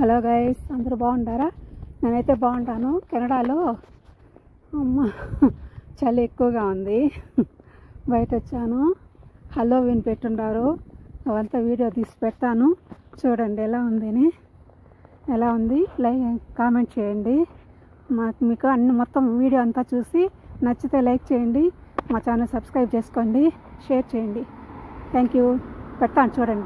Hello guys అందరూ బాగుంటారా నేనైతే బాగుంటాను కెనడాలో అమ్మ చలి ఎక్కువగా ఉంది బయట వచ్చాను హలో విని పెట్టుండారు అవంతా వీడియో తీసి పెడతాను చూడండి ఎలా ఉందని ఎలా ఉంది లైక్ కామెంట్ చేయండి మాకు మీకు అన్ని మొత్తం వీడియో అంతా చూసి నచ్చితే లైక్ చేయండి మా ఛానల్ సబ్స్క్రైబ్ చేసుకోండి షేర్ చేయండి థ్యాంక్ యూ పెడతాను చూడండి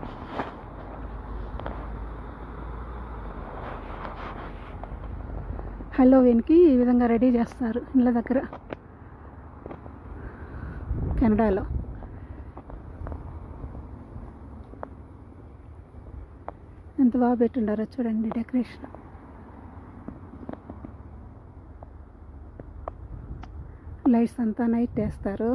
హలోవిన్కి ఈ విధంగా రెడీ చేస్తారు ఇళ్ళ దగ్గర కెనడాలో ఎంత బాగా పెట్టుండారో చూడండి డెకరేషన్ లైట్స్ అంతా నైట్ వేస్తారు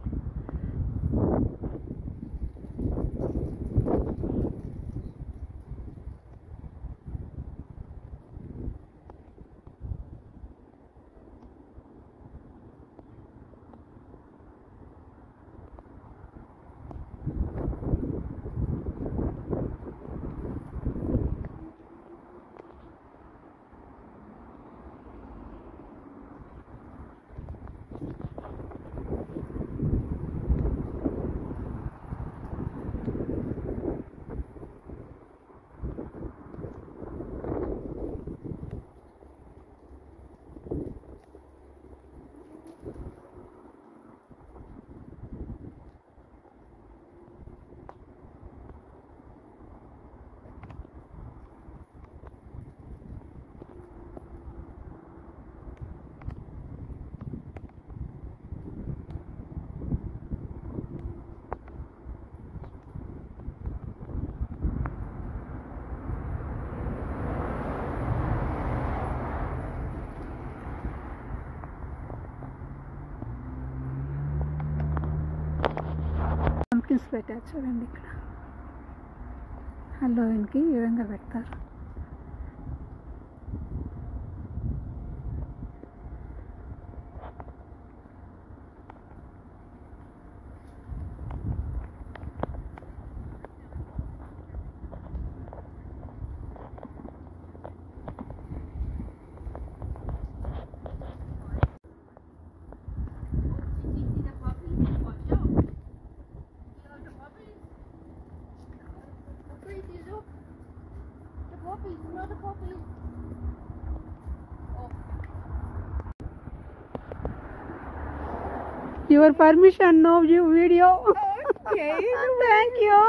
పంకిన్స్ పెట్టారు చూడండి ఇక్కడ హలోవిన్కి ఈ విధంగా పెడతారు Did you see the puppies? Watch out. You know the puppies? Puppies, you look. The puppies, you know the puppies? Oh, your permission no you video Okay. Thank you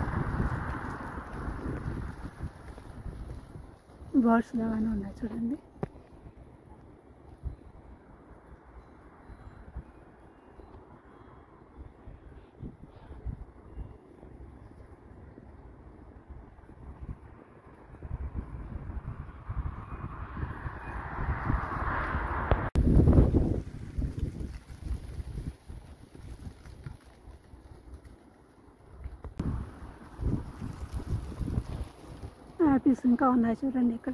birds లాగానే ఉన్నాయి చూడండి piece ఇంకా ఉన్నాయి చూడండి ఇక్కడ